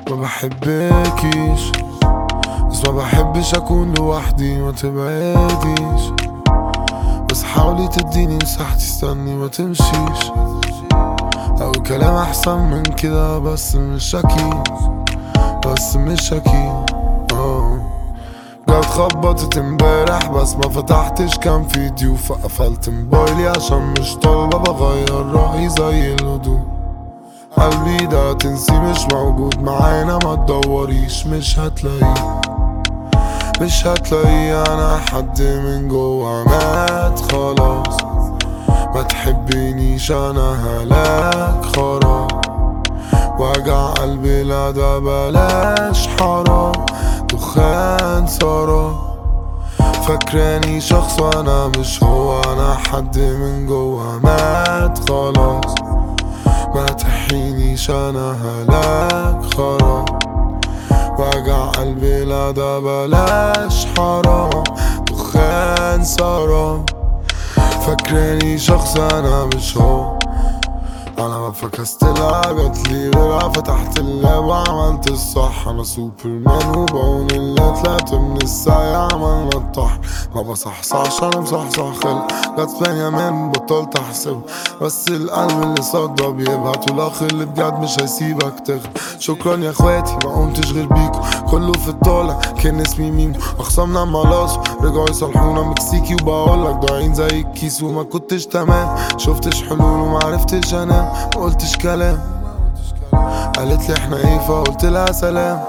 ما بحبكيش بس ما بحبش اكون لوحدي ما تبعديش بس حاولي تديني مساحتي استني ما تمشيش او كلام احسن من كده بس مش اكيد بس مش اكيد اه جت خبطت امبارح بس ما فتحتش كان فيديو فقفلت موبايلي عشان مش طالبة بغير رأيي زي الهدوء قلبي ده تنسي مش موجود معانا ما تدوريش مش هتلاقيه مش هتلاقيه انا حد من جوا مات خلاص ما تحبينيش انا هلاك خراب وجع قلبي لا ده بلاش حرام دخان سراب فاكراني شخص وانا مش هو انا حد من جوا مات خلاص ما تحينيش انا هلاك خراب وجع قلبي لا ده بلاش حرام دخان سراب فاكراني شخص انا مش هو انا ما فكست لعبت لي غيرها فتحت اللاب وعملت الصح انا سوبرمان وبعون اللي طلعت من الساعة عملنا الطحن ما بصحصحش انا مصحصح خلق جت ثانية من بطلت احسب بس القلب اللي صدى بيبعت والاخ اللي بجد مش هيسيبك تغلب شكرا يا اخواتي ما قمتش غير بيكو كله في الطالع كان اسمي ميمو اخصامنا ملاص رجعوا يصلحونا مكسيكي وبقولك ضايعين زي الكيس وما كنتش تمام شفتش حلول وما عرفتش انام ما قلتش كلام قالت لي احنا ايه فقلت لها سلام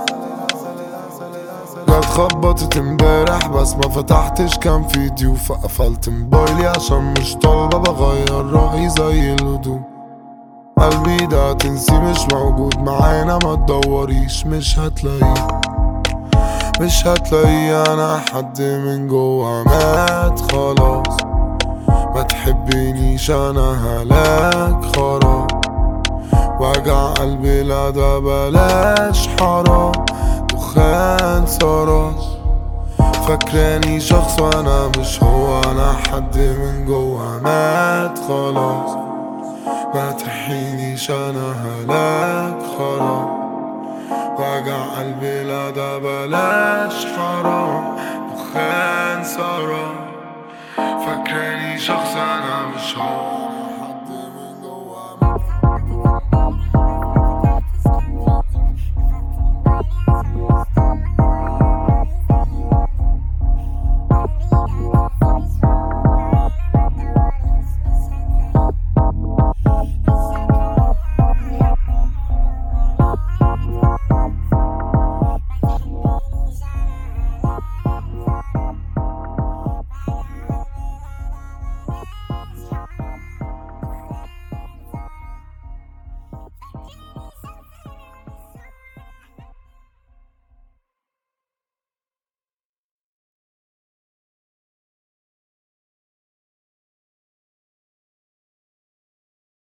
جت خبطت امبارح بس ما فتحتش كان فيديو فقفلت موبايلي عشان مش طالبة بغير رأيي زي الهدوء قلبي ده تنسي مش موجود معانا ما تدوريش مش هتلاقيه مش هتلاقيه انا حد من جوا مات خلاص ما تحبينيش انا هلاك خراب وجع قلبي لا ده بلاش حرام دخان سراج فاكراني شخص وانا مش هو انا حد من جوا مات خلاص ما تحينيش انا هلاك خراب وجع قلبي لا ده بلاش حرام دخان سراج فاكراني شخص انا